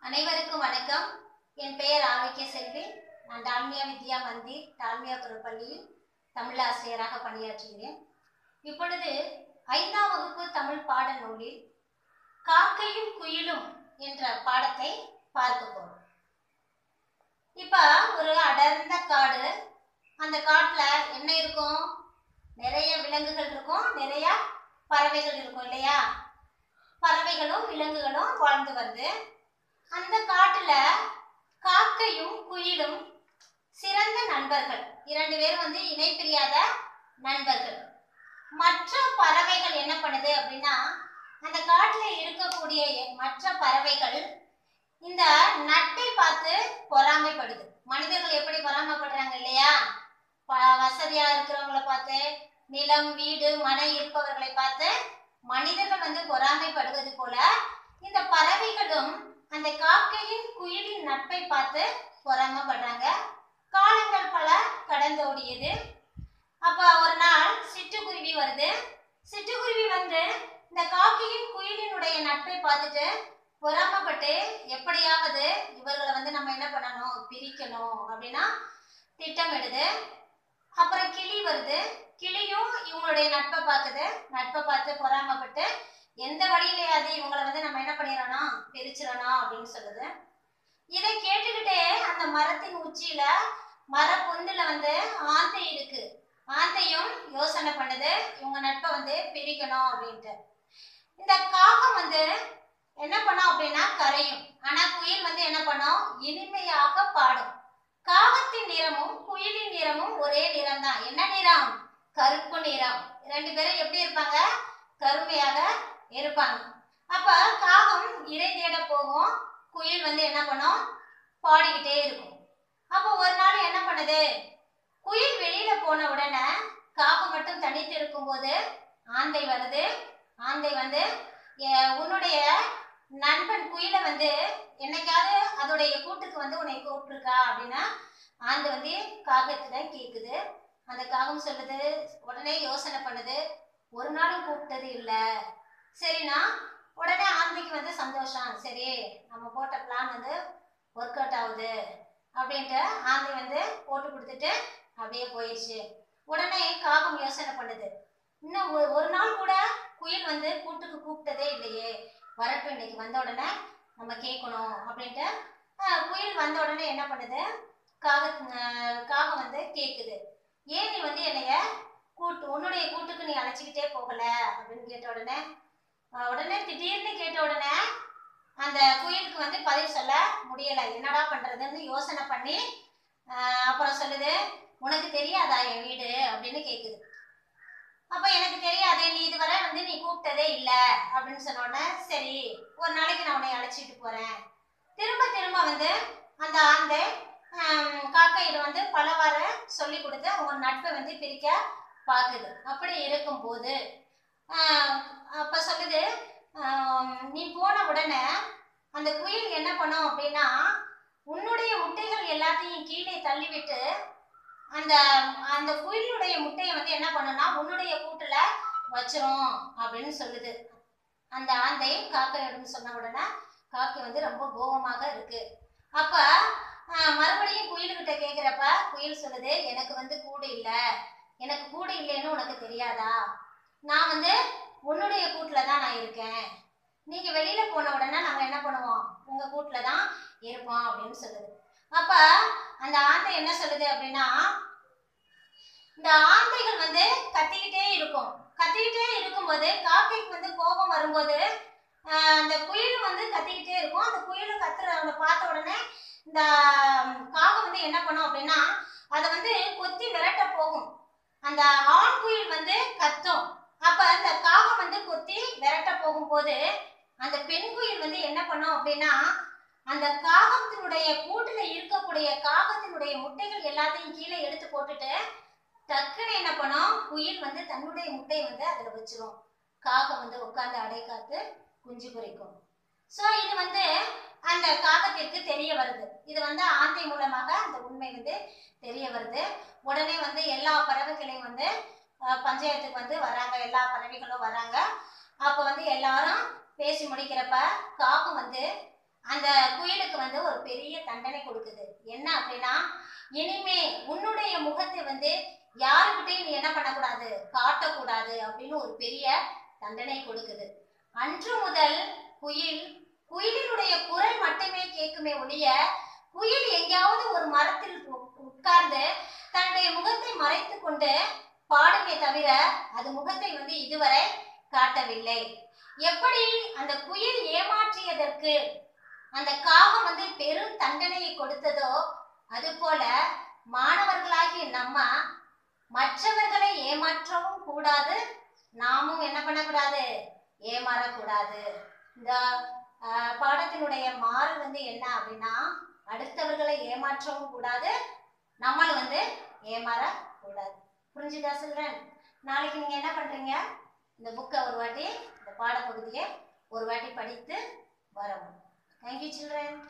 அனைவருக்கும் வணக்கம் என் பெயர் ஆரோக்கிய செல்வி நான் டால்மியா வித்யா மந்திர் டால்மியா குரல் பள்ளியில் தமிழ் ஆசிரியராக பணியாற்றுகிறேன் இப்பொழுது ஐந்தாம் வகுப்பு தமிழ் பாட நூலில் காக்கையும் குயிலும் என்ற பாடத்தை பார்க்க போறோம் இப்ப ஒரு அடர்ந்த காடு அந்த காட்டுல என்ன இருக்கும் நிறைய விலங்குகள் இருக்கும் நிறைய பறவைகள் இருக்கும் இல்லையா பறவைகளும் விலங்குகளும் வாழ்ந்து வருது அந்த காட்டுல காக்கையும் குயிலும் சிறந்த நண்பர்கள் இரண்டு பேரும் வந்து இணை பிரியாத நண்பர்கள் மற்ற பறவைகள் என்ன பண்ணுது அப்படின்னா அந்த காட்டுல இருக்கக்கூடிய மற்ற பறவைகள் இந்த நட்டை பார்த்து பொறாமைப்படுது மனிதர்கள் எப்படி பொறாமைப்படுறாங்க இல்லையா ப- வசதியா இருக்கிறவங்கள பார்த்து நிலம் வீடு மனை இருப்பவர்களை பார்த்து மனிதர்கள் வந்து பொறாமைப்படுவது போல இந்த பறவைகளும் அந்த காக்கையின் குயிலின் நட்பை பார்த்து பொறாமைப்படுறாங்க காலங்கள் பல கடந்தோடியது அப்ப ஒரு நாள் சிட்டுக்குருவி வருது சிட்டுக்குருவி வந்து இந்த காக்கையின் குயிலினுடைய நட்பை பார்த்துட்டு பொறாமைப்பட்டு எப்படியாவது இவர்களை வந்து நம்ம என்ன பண்ணணும் பிரிக்கணும் அப்படின்னா திட்டமிடுது அப்புறம் கிளி வருது கிளியும் இவங்களுடைய நட்பை பார்க்குது நட்பை பார்த்து பொறாமைப்பட்டு எந்த வழியிலையாவது இவங்களை வந்து நம்ம என்ன பண்ணிடணும் பிரிச்சிடணும் அப்படின்னு சொல்லுது இதை கேட்டுக்கிட்டே அந்த மரத்தின் உச்சியில மர பொந்துல வந்து ஆந்தை இருக்கு ஆந்தையும் யோசனை பண்ணுது இவங்க நட்பை வந்து பிரிக்கணும் அப்படின்ட்டு இந்த காகம் வந்து என்ன பண்ணும் அப்படின்னா கரையும் ஆனா குயில் வந்து என்ன பண்ணும் இனிமையாக பாடும் காகத்தின் நிறமும் குயிலின் நிறமும் ஒரே நிறம் தான் என்ன நிறம் கருப்பு நிறம் ரெண்டு பேரும் எப்படி இருப்பாங்க கருமையாக இருப்பாங்க அப்ப காகம் இறை தேட போகும் குயில் வந்து என்ன பண்ணும் பாடிக்கிட்டே இருக்கும் அப்போ ஒரு நாள் என்ன பண்ணுது குயில் வெளியில போன உடனே காகம் மட்டும் தனித்து இருக்கும்போது ஆந்தை வருது ஆந்தை வந்து "எ- உன்னுடைய நண்பன் குயிலை வந்து என்னைக்காவது அதோடைய கூட்டுக்கு வந்து உன்னை கூப்பிட்டுருக்கா அப்படின்னா ஆந்தை வந்து காகத்துல கேக்குது அந்த காகம் சொல்லுது உடனே யோசனை பண்ணுது ஒரு நாளும் கூப்பிட்டது இல்ல சரிண்ணா உடனே ஆந்தைக்கு வந்து சந்தோஷம் சரி நம்ம போட்ட பிளான் வந்து ஒர்க் அவுட் ஆகுது அப்படின்ட்டு ஆந்தை வந்து போட்டு கொடுத்துட்டு அப்படியே போயிடுச்சு உடனே காகம் யோசனை பண்ணுது இன்னும் ஒரு ஒரு நாள் கூட குயில் வந்து கூட்டுக்கு கூப்பிட்டதே இல்லையே வரட்டும் இன்னைக்கு வந்த உடனே நம்ம கேட்கணும் அப்படின்ட்டு ஆஹ், குயில் வந்த உடனே என்ன பண்ணுது காக ஆஹ், காகம் வந்து கேட்குது ஏன் நீ வந்து என்னைய கூட்டு உன்னுடைய கூட்டுக்கு நீ அழைச்சிக்கிட்டே போகல அப்படின்னு கேட்ட உடனே ஆஹ், உடனே திடீர்னு கேட்ட உடனே அந்த குயிலுக்கு வந்து பதில் சொல்ல முடியல என்னடா பண்றதுன்னு யோசனை பண்ணி ஆஹ், அப்புறம் சொல்லுது உனக்கு தெரியாதா என் வீடு அப்படின்னு கேக்குது அப்ப எனக்கு தெரியாது நீ இதுவரை வந்து நீ கூப்பிட்டதே இல்ல அப்படின்னு சொன்ன உடனே சரி ஒரு நாளைக்கு நான் உன்னை அழைச்சிட்டு போறேன் திரும்ப திரும்ப வந்து அந்த ஆந்தை ஆம், காக்கையிடம் வந்து பலவாறு சொல்லி கொடுத்து அவங்க நட்பை வந்து பிரிக்க பார்க்குது அப்படி இருக்கும்போது ஆஹ், அப்ப சொல்லுது ஆம், நீ போன உடனே அந்த குயில் என்ன பண்ணும் அப்படின்னா உன்னுடைய முட்டைகள் எல்லாத்தையும் கீழே தள்ளிவிட்டு அந்த அந்த குயிலுடைய முட்டையை வந்து என்ன பண்ணுனா உன்னுடைய கூட்டுல வச்சிரும் அப்படின்னு சொல்லுது அந்த ஆந்தை காக்கையிடம் சொன்ன உடனே காக்கை வந்து ரொம்ப கோபமாக இருக்கு அப்ப ஆஹ், மறுபடியும் குயிலுக்கிட்ட கேக்குறப்ப குயில் சொல்லுது எனக்கு வந்து கூடு இல்ல எனக்கு கூடு இல்லைன்னு உனக்கு தெரியாதா நான் வந்து உன்னுடைய கூட்டுல தான் நான் இருக்கேன் நீங்க வெளியில போன உடனே நாங்க என்ன பண்ணுவோம் உங்க கூட்டுல தான் இருப்போம் அப்படின்னு சொல்லுது அப்ப அந்த ஆந்தை என்ன சொல்லுது அப்படின்னா இந்த ஆந்தைகள் வந்து கத்திக்கிட்டே இருக்கும் கத்திக்கிட்டே இருக்கும்போது காக்கைக்கு வந்து கோபம் வரும்போது ஆஹ், அந்த குயில் வந்து கத்திக்கிட்டே இருக்கும் அந்த குயில் கத்துறவனை பார்த்த உடனே இந்த ம், காகம் வந்து என்ன பண்ணும் அப்படின்னா அதை வந்து கொத்தி விரட்ட போகும் அந்த ஆண் குயில் வந்து கத்தும் அப்ப அந்த காகம் வந்து கொத்தி விரட்ட போகும்போது அந்த பெண் குயில் வந்து என்ன பண்ணும் அப்படின்னா அந்த காகத்தினுடைய கூட்டுல இருக்கக்கூடிய காகத்தினுடைய முட்டைகள் எல்லாத்தையும் கீழே எடுத்து போட்டுட்டு டக்குன்னு என்ன பண்ணும் குயில் வந்து தன்னுடைய முட்டையை வந்து அதுல வச்சிரும் காகம் வந்து உட்கார்ந்து அடை காத்து குஞ்சு பொரிக்கும் ஸோ இது வந்து அந்த காகத்திற்கு தெரிய வருது இது வந்து ஆந்தை மூலமாக அந்த உண்மை வந்து தெரிய வருது உடனே வந்து எல்லா பறவைகளையும் வந்து அஹ், பஞ்சாயத்துக்கு வந்து வராங்க எல்லா பறவைகளும் வராங்க அப்போ வந்து எல்லாரும் பேசி முடிக்கிறப்ப காகம் வந்து அந்த குயிலுக்கு வந்து ஒரு பெரிய தண்டனை கொடுக்குது என்ன அப்படின்னா இனிமே உன்னுடைய முகத்தை வந்து யாருக்கிட்டையும் நீ என்ன பண்ணக்கூடாது காட்டக்கூடாது அப்படின்னு ஒரு பெரிய தண்டனை கொடுக்குது அன்று முதல் குயில் குயிலினுடைய குரல் மட்டுமே கேட்குமே ஒழிய குயில் எங்கேயாவது ஒரு மரத்தில் உ- உட்கார்ந்து தன்னுடைய முகத்தை மறைத்து கொண்டு பாடுமே தவிர அது முகத்தை வந்து இதுவரை காட்டவில்லை எப்படி அந்த குயில் ஏமாற்றியதற்கு அந்த காகம் வந்து பெரும் தண்டனையை கொடுத்ததோ அதுபோல மாணவர்களாகிய நம்ம மற்றவர்களை ஏமாற்றவும் கூடாது நாமும் என்ன பண்ணக்கூடாது ஏமாறக்கூடாது இந்த ஆஹ், பாடத்தினுடைய மாறு வந்து என்ன அப்படின்னா அடுத்தவர்களை ஏமாற்றவும் கூடாது நம்மள வந்து ஏமாறக்கூடாது புரிஞ்சுதா சொல்றேன் நாளைக்கு நீங்க என்ன பண்றீங்க இந்த புக்கை ஒரு வாட்டி இந்த பாடப்பகுதியை ஒரு வாட்டி படித்து வரவும் தேங்க்யூ சில்ட்ரன்